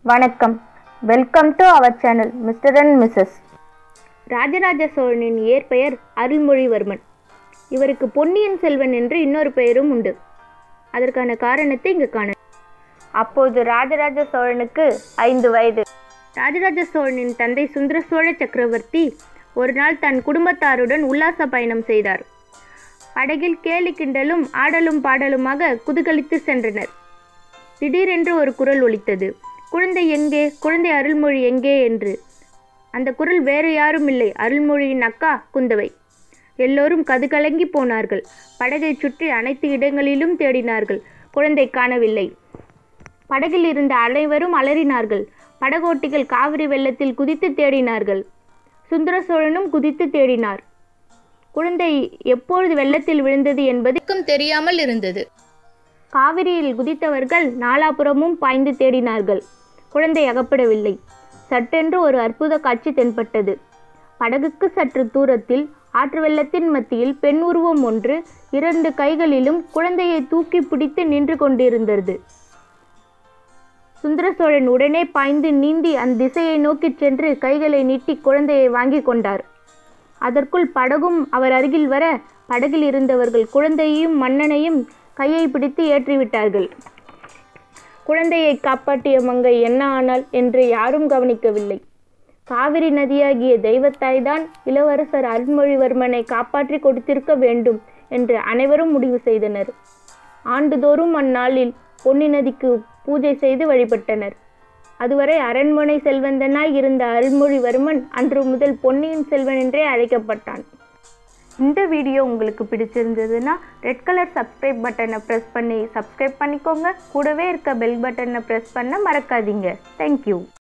வணக்கம் welcome to our channel mister and missus Rajaraja சோழனின் இயற்பெயர் அருள்மொழிவர்மன் இவருக்கு பொன்னியின் செல்வன் என்று இன்னொரு பெயரும் உண்டு அதற்கான காரணத்தை இங்கு காண அப்போது ராஜராஜ சோழனுக்கு ஐந்து வயது ராஜராஜ சோழனின் தந்தை சுந்தர சோழ சக்கரவர்த்தி ஒரு நாள் தன் குடும்பத்தாருடன் உல்லாச பயணம் செய்தார் படகில் கேலி கிண்டலும் ஆடலும் பாடலுமாக குதூகலித்து சென்றனர் திடீரென்று ஒரு குரல் ஒலித்தது குழந்தை எங்கே குழந்தை அருள்மொழி எங்கே என்று அந்த குரல் வேறு யாரும் இல்லை அருள்மொழியின் அக்கா குந்தவை எல்லோரும் கதுகலங்கி போனார்கள் படகை சுற்றி அனைத்து இடங்களிலும் தேடினார்கள் குழந்தை காணவில்லை படகில் இருந்த அனைவரும் அலறினார்கள் படகோட்டிகள் காவிரி வெள்ளத்தில் குதித்து தேடினார்கள் சுந்தர சோழனும் குதித்து தேடினார் குழந்தை எப்பொழுது வெள்ளத்தில் விழுந்தது என்பதுக்கும் தெரியாமல் இருந்தது காவிரியில் குதித்தவர்கள் நாலாபுறமும் பாய்ந்து தேடினார்கள் குழந்தை அகப்படவில்லை சட்டென்று ஒரு அற்புத காட்சி தென்பட்டது படகுக்கு சற்று தூரத்தில் ஆற்று வெள்ளத்தின் மத்தியில் பெண் உருவம் ஒன்று இரண்டு கைகளிலும் குழந்தையை தூக்கி பிடித்து நின்று கொண்டிருந்தது சுந்தர சோழன் உடனே பாய்ந்து நீந்தி அந்த திசையை நோக்கிச் சென்று கைகளை நீட்டி குழந்தையை வாங்கி கொண்டார் அதற்குள் படகும் அவர் அருகில் வர படகில் இருந்தவர்கள் குழந்தையையும் மன்னனையும் கையை பிடித்து ஏற்றிவிட்டார்கள் குழந்தையை காப்பாற்றிய மங்கை என்ன ஆனாள் என்று யாரும் கவனிக்கவில்லை காவிரி நதியாகிய தெய்வத்தாய்தான் இளவரசர் அருள்மொழிவர்மனை காப்பாற்றி கொடுத்திருக்க வேண்டும் என்று அனைவரும் முடிவு செய்தனர் ஆண்டுதோறும் அந்நாளில் பொன்னி நதிக்கு பூஜை செய்து வழிபட்டனர் அதுவரை அரண்மனை செல்வந்தனாய் இருந்த அருள்மொழிவர்மன் அன்று முதல் பொன்னியின் செல்வன் என்றே அழைக்கப்பட்டான் இந்த வீடியோ உங்களுக்கு பிடிச்சிருந்ததுன்னா ரெட் கலர் சப்ஸ்கிரைப் பட்டனை ப்ரெஸ் பண்ணி சப்ஸ்கிரைப் பண்ணிக்கோங்க கூடவே இருக்க பெல் பட்டனை ப்ரெஸ் பண்ண மறக்காதீங்க தேங்க்யூ